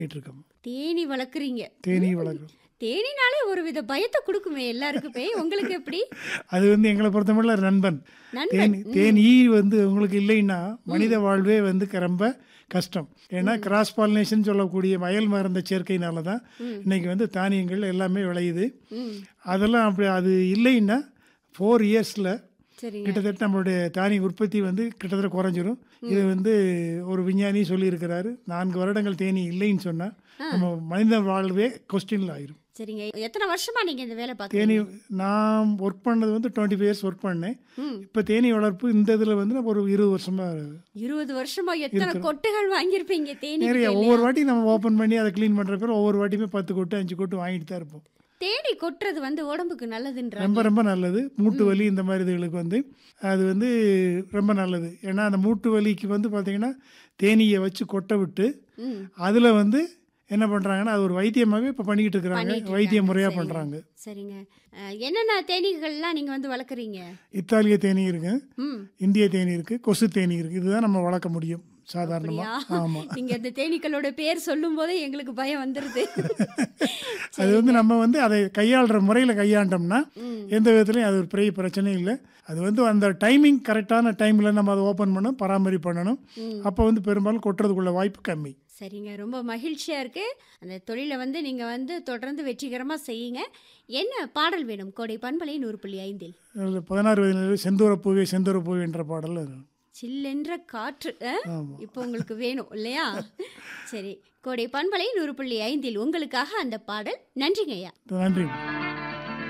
இருக்கோம் தேனி வளர்க்குறீங்க தேனீ வளர்க்குறோம் தேனினாலே ஒரு வித பயத்தை கொடுக்குமே எல்லாருக்குமே உங்களுக்கு எப்படி அது வந்து எங்களை பொறுத்தமட்டில் நண்பன் நண்பன் தேன் தேன் ஈ வந்து உங்களுக்கு இல்லைன்னா மனித வாழ்வே வந்து க- ரொம்ப கஷ்டம் ஏன்னா கிராஸ் பாலினேஷன் சொல்லக்கூடிய வயல் மருந்த சேர்க்கையினால தான் இன்னைக்கு வந்து தானியங்கள் எல்லாமே விளையுது ம் அதெல்லாம் அப்படி அது இல்லைன்னா ஃபோர் இயர்ஸில் சரிங்க கிட்டத்தட்ட நம்மளுடைய தானிய உற்பத்தி வந்து கிட்டத்தட்ட குறைஞ்சிரும் இது வந்து ஒரு விஞ்ஞானி சொல்லியிருக்கிறாரு நான்கு வருடங்கள் தேனி இல்லைன்னு சொன்னால் நம்ம மனித வாழ்வே கொஸ்டினில் ஆயிரும் சரிங்க எத்தனை வருஷமா நீங்க இந்த வேலை தேனி பார்க்குறீங்க நான் ஒர்க் பண்ணது வந்து டுவெண்ட்டி ஃபைவ் இயர்ஸ் ஒர்க் பண்ணேன் ம் இப்போ தேனி வளர்ப்பு இந்த இதில் வந்து நான் ஒரு இருபது வருஷமா இருபது வருஷமா எத்தனை கொட்டுகள் வாங்கியிருப்பீங்க தேனி நிறைய ஒவ்வொரு வாட்டி நம்ம ஓப்பன் பண்ணி அதை க்ளீன் பண்ணுற பேர் ஒவ்வொரு வாட்டியுமே பத்து கொட்டு அஞ்சு கொட்டு வாங்கிட்டு தான் இருப்போம் தேனி கொட்டுறது வந்து உடம்புக்கு நல்லதுன்றாங்க ரொம்ப ரொம்ப நல்லது மூட்டு வலி இந்த மாதிரி இதுகளுக்கு வந்து அது வந்து ரொம்ப நல்லது ஏன்னா அந்த மூட்டு வலிக்கு வந்து பார்த்தீங்கன்னா தேனீயை வச்சு கொட்டை விட்டு ம் அதில் வந்து என்ன பண்ணுறாங்கன்னா அது ஒரு வைத்தியமாகவே இப்போ பண்ணிக்கிட்டு இருக்கிறாங்க பண்ணிட்டு வைத்திய இருக்காங்க. முறையாக சரிங்க. பண்ணுறாங்க சரிங்க அஹ், என்னென்ன தேனீகள்லாம் நீங்க வந்து வளர்க்குறீங்க இத்தாலிய தேனி இருக்கு ம் இந்திய தேனி இருக்கு கொசு தேனி இருக்கு இதுதான் நம்ம வளர்க்க முடியும் சாதாரணமாக அப்படியா? ஆமாம் நீங்க இந்த தேனீக்களோட பேர் சொல்லும் போதே எங்களுக்கு பயம் வந்துருது அது வந்து நம்ம வந்து அதை கையாளுற முறையில் கையாண்டோம்னா ம். எந்த விதத்துலையும் அது ஒரு பெரிய பிரச்சனையும் இல்லை அது வந்து அந்த டைமிங் கரெக்டான டைமில் நம்ம அதை ஓப்பன் பண்ணணும் பராமரிப்பு பண்ணணும் ம். அப்போ வந்து பெரும்பாலும் கொட்டுறதுக்குள்ள வாய்ப்பு கம்மி சரிங்க ரொம்ப மகிழ்ச்சியா இருக்கு அந்த தொழிலை வந்து நீங்க வந்து தொடர்ந்து வெற்றிகரமா செய்யுங்க என்ன பாடல் வேணும் கோடை பண்பலை நூறு புள்ளி ஐந்தில் அதில் பதினாறு வயதில் செந்தூர பூவே செந்தூர பூவே என்ற பாடல் சில்லென்ற காற்று அஹ்? ஆமாம் இப்போ உங்களுக்கு வேணும் இல்லையா சரி கோடை பண்பலை நூறு புள்ளி ஐந்தில் உங்களுக்காக அந்த பாடல் நன்றிங்க ஐயா நன்றி